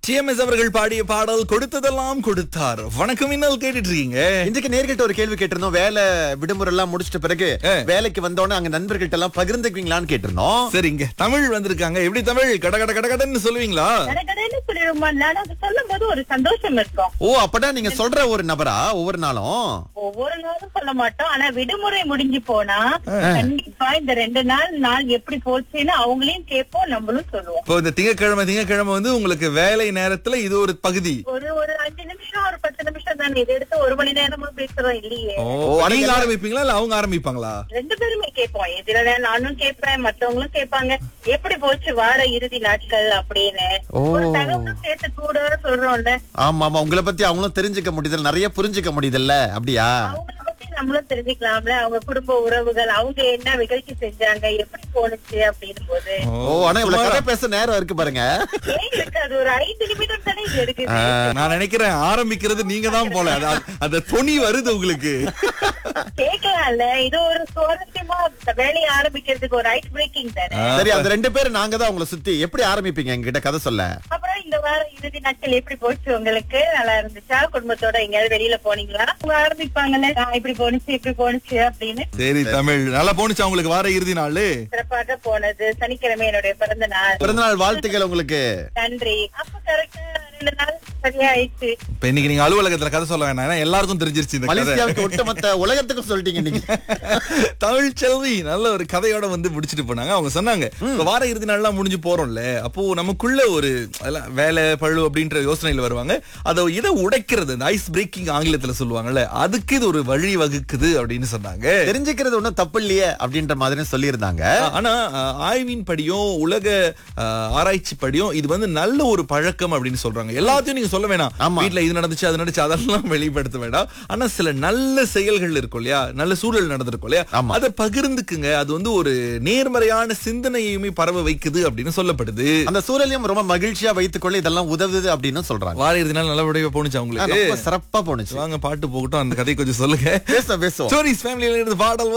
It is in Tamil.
டிஎம்எஸ் அவர்கள் பாடிய பாடல் கொடுத்ததெல்லாம் கொடுத்தார் வணக்கம் இன்னல் கேட்டுட்டு இருக்கீங்க இன்றைக்கு நேர்கிட்ட ஒரு கேள்வி கேட்டிருந்தோம் வேலை விடுமுறை எல்லாம் முடிச்சிட்ட பிறகு ஆ. வேலைக்கு வந்தோடனே அங்க நண்பர்கள்ட்ட எல்லாம் பகிர்ந்துக்குவீங்களான்னு கேட்டிருந்தோம் சரிங்க தமிழ் வந்திருக்காங்க எப்படி தமிழ் கட கட கட கடன்னு சொல்லுவீங்களா கடகடன்னு சொல்லிடுமா நான் அது சொல்லும் போது ஒரு சந்தோஷம் இருக்கும் ஓ அப்பதான் நீங்க சொல்ற ஒரு நபரா ஒவ்வொரு நாளும் ஒவ்வொரு நாளும் சொல்ல மாட்டோம் ஆனா விடுமுறை முடிஞ்சு போனா கண்டிப்பா இந்த ரெண்டு நாள் நாள் எப்படி போச்சுன்னு அவங்களையும் கேட்போம் நம்மளும் சொல்லுவோம் இப்போ இந்த திங்கக்கிழமை திங்கக்கிழமை வந்து உங்களுக்கு வேலை நேரத்துல இது ஒரு பகுதி ஒரு ஒரு அஞ்சு நிமிஷம் ஒரு பத்து நிமிஷம் தானே இதை எடுத்து ஒரு மணி நேரமும் பேசுறோம் இல்லையே ஓ நீங்க ஆரம்பிப்பீங்களா இல்ல அவங்க ஆரம்பிப்பாங்களா ரெண்டு பேருமே கேட்போம் இதுல நானும் கேட்பேன் மத்தவங்களும் கேட்பாங்க எப்படி போச்சு வார இறுதி நாட்கள் அப்படின்னு ஓ. ஒரு தகவலும் சேர்த்து கூட சொல்றோம்ல ஆமா ஆமா உங்களை பத்தி அவங்களும் தெரிஞ்சுக்க முடியுது நிறைய புரிஞ்சுக்க முடியுதுல்ல அப்படியா அவங்கள பத்தி நம்மளும் தெரிஞ்சுக்கலாம்ல அவங்க குடும்ப உறவுகள் அவங்க என்ன நிகழ்ச்சி செஞ்சாங்க எப்படி போனுச்சு அப்படின்னும் போது ஓ ஆனா இவ்வளவு கதை பேச நேரம் இருக்கு பாருங்க ஏன் இருக்கு அது ஒரு ஐந்து நிமிடம் தானே இது இருக்குது நான் நினைக்கிறேன் ஆரம்பிக்கிறது நீங்க தான் போல அது- அந்த துணி வருது உங்களுக்கு கேட்கலாம்ல இது ஒரு சுவாரஸ்யமா வேலையை ஆரம்பிக்கிறதுக்கு ஒரு ஐஸ் பிரேக்கிங் தானே சரி அந்த ரெண்டு பேரும் நாங்க தான் உங்களை சுத்தி எப்படி ஆரம்பிப்பீங்க எங்ககிட்ட கதை சொல்ல அப்புறம் இந்த வார இறுதி நாட்கள் எப்படி போச்சு உங்களுக்கு நல்லா இருந்துச்சா குடும்பத்தோட எங்கேயாவது வெளியில போனீங்களா அவங்க ஆரம்பிப்பாங்கல்ல "ஆ, இப்படி போனுச்சு இப்படி போனுச்சு அப்படின்னு சரி தமிழ் நல்லா போனுச்சா உங்களுக்கு வார இறுதி நாள் சிறப்பாக போனது சனிக்கிழமை என்னுடைய பிறந்த நாள் பிறந்தநாள் வாழ்த்துக்கள் உங்களுக்கு நன்றி அப்ப கரெக்டா ரெண்டு நாள் சரியாயிடுச்சு இப்ப இன்னைக்கு நீங்க அலுவலகத்துல கதை சொல்ல வேணாம் ஏன்னா எல்லாருக்கும் தெரிஞ்சிருச்சு இந்த கதை மலேசியாவுக்கு ஒட்டுமொத்த உலகத்துக்கும் சொல்லிட்டீங்க நீங்க தமிழ் செல்வி நல்ல ஒரு கதையோட வந்து முடிச்சிட்டு போனாங்க அவங்க சொன்னாங்க இப்ப வார இறுதி நாள்லாம் முடிஞ்சு போறோம்ல அப்போ நமக்குள்ள ஒரு அதெல்லாம் வேலை பழு அப்படின்ற யோசனையில வருவாங்க அதை இதை உடைக்கிறது இந்த ஐஸ் பிரேக்கிங் ஆங்கிலத்துல சொல்லுவாங்கல்ல அதுக்கு இது ஒரு வழி வகுக்குது அப்படின்னு சொன்னாங்க தெரிஞ்சுக்கிறது ஒண்ணும் தப்பு இல்லையே அப்படின்ற மாதிரி சொல்லியிருந்தாங்க ஆனா அஹ், ஆய்வின் படியும் உலக அஹ், ஆராய்ச்சி படியும் இது வந்து நல்ல ஒரு பழக்கம் அப்படின்னு சொல்றாங்க எல்லாத்தையும் நீங்க சொல்ல வேணாம் ஆமா. வீட்ல இது நடந்துச்சு அது நடந்துச்சு அதெல்லாம் வெளிப்படுத்த வேண்டாம் ஆனா சில நல்ல செயல்கள் இருக்கும் இல்லையா நல்ல சூழல் நடந்திருக்கும் இல்லையா ஆமா. அதை பகிர்ந்துக்குங்க அது வந்து ஒரு நேர்மறையான சிந்தனையுமே பரவ வைக்குது அப்படின்னு சொல்லப்படுது அந்த சூழலையும் ரொம்ப மகிழ்ச்சியா வைத்துக் கொள்ள இதெல்லாம் உதவுது அப்படின்னு சொல்றாங்க வார இறுதி நாள் நல்லபடியா போணுச்சு ஆ, உங்களுக்கு ரொம்ப சிறப்பா போனுச்சு வாங்க பாட்டு போகட்டும் அந்த கதை கொஞ்சம் சொல்லுங்க பேச பேசுவோம் ஸ்டோரிஸ் ஃபேமிலியில இருந்து பாடல்